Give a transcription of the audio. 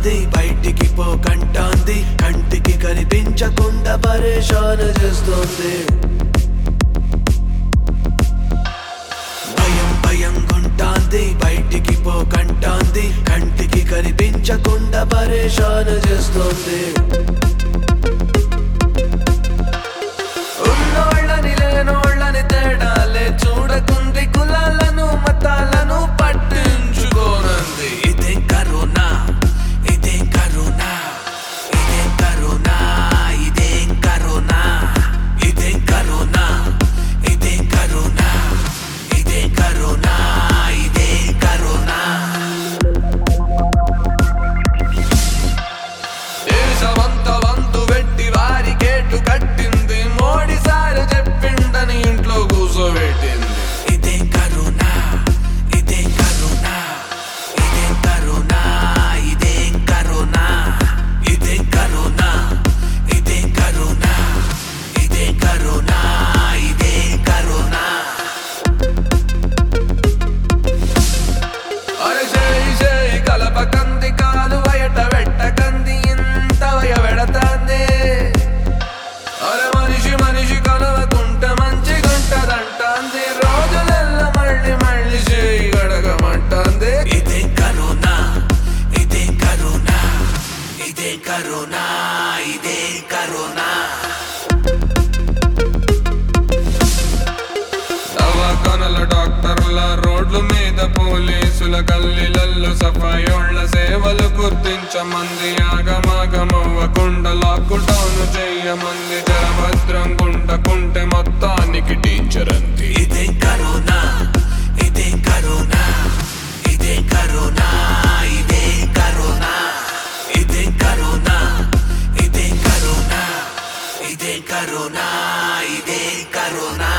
కొంటాంది బయటికి పోకంటాంది కంటికి కనిపించకుండా పరేషాన్ చేస్తోంది భయం భయం కొంటాంది బయటికి పోకంటాంది కంటికి కనిపించకుండా పరేషాన్ చేస్తోంది ఉన్నోళ్ళని లేనోళ్ళని తేడాలే చూడకుంది కులాలను మతాలను పట్టించుకోనంది ఇదేం కరోనా ఇదేం కరోనా ఇదేం కరోనా ఇదేం కరోనా ఇదేం కరోనా ఇదేం కరోనా ఇదేం కరోనా ఇదేం కరోనా దేశమంత వంతు పెట్టి వారి కేటు కట్టింది మోడీ సారు చెప్పిండని ఇంట్లో కూర్చోబెట్టింది ఇదేం కరోనా ఇదేం కరోనా ఇదేం కరోనా ఇదేం కరోనా ఇదేం కరోనా ఇదేం కరోనా ఇదేం కరోనా ఇదేం కరోనా అరే చేయి చేయి కలపకంది కాలు బయట పెట్టకంది ఇంత వెడతాంది అరే మనిషి మనిషి కలవకుంటే మంచి గుంటదంటాంది రోజులెల్ల మళ్ళీ మళ్ళీ చేయి గడగమంటాంది ఇదే కరోనా ఇదే కరోనా ఇదే కరోనా ఇదే కరోనా దవాఖానల డాక్టర్ల రోడ్ల మీద పోలీసుల గల్లీలల్లో సఫాయోళ్ల సేవలు గుర్తించమంది ఆగమాగమవ్వకుండా లాక్డౌన్ చెయ్యమంది జరభద్రం గుంటకుంటే మొత్తానికి టీచర్ అంది ఇదే కరోనా ఇదే కరోనా ఇదే కరోనా ఇదే కరోనా ఇదే కరోనా ఇదే కరోనా ఇదే కరోనా ఇదే కరోనా